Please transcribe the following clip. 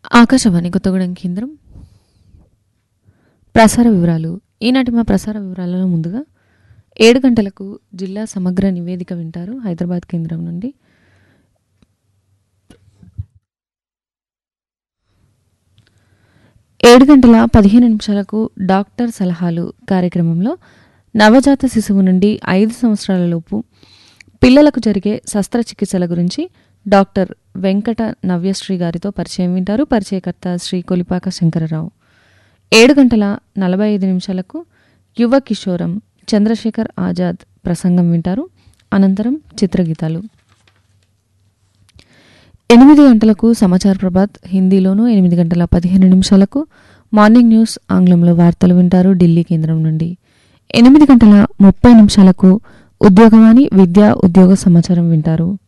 ఆకాశవాణి కొత్తగూడెం కేంద్రం ప్రసార వివరాలు ఈనాటి మా ప్రసార వివరాలలో ముందుగా ఏడు గంటలకు జిల్లా సమగ్ర నివేదిక వింటారు హైదరాబాద్ కేంద్రం నుండి ఏడు గంటల పదిహేను నిమిషాలకు డాక్టర్ సలహాలు కార్యక్రమంలో నవజాత శిశువు నుండి ఐదు సంవత్సరాల లోపు పిల్లలకు జరిగే శస్త్రచికిత్సల గురించి డాక్టర్ వెంకట నవ్యశ్రీ గారితో పరిచయం వింటారు పరిచయకర్త శ్రీ కొలిపాక శంకరరావు ఏడు గంటల నలభై ఐదు నిమిషాలకు యువ కిషోరం చంద్రశేఖర్ ఆజాద్ ప్రసంగం వింటారు అనంతరం చిత్రగీతాలు ఎనిమిది గంటలకు సమాచార ప్రభాత్ హిందీలోను ఎనిమిది గంటల పదిహేను నిమిషాలకు మార్నింగ్ న్యూస్ ఆంగ్లంలో వార్తలు వింటారు ఢిల్లీ కేంద్రం నుండి ఎనిమిది గంటల ముప్పై నిమిషాలకు ఉద్యోగవాణి విద్యా ఉద్యోగ సమాచారం వింటారు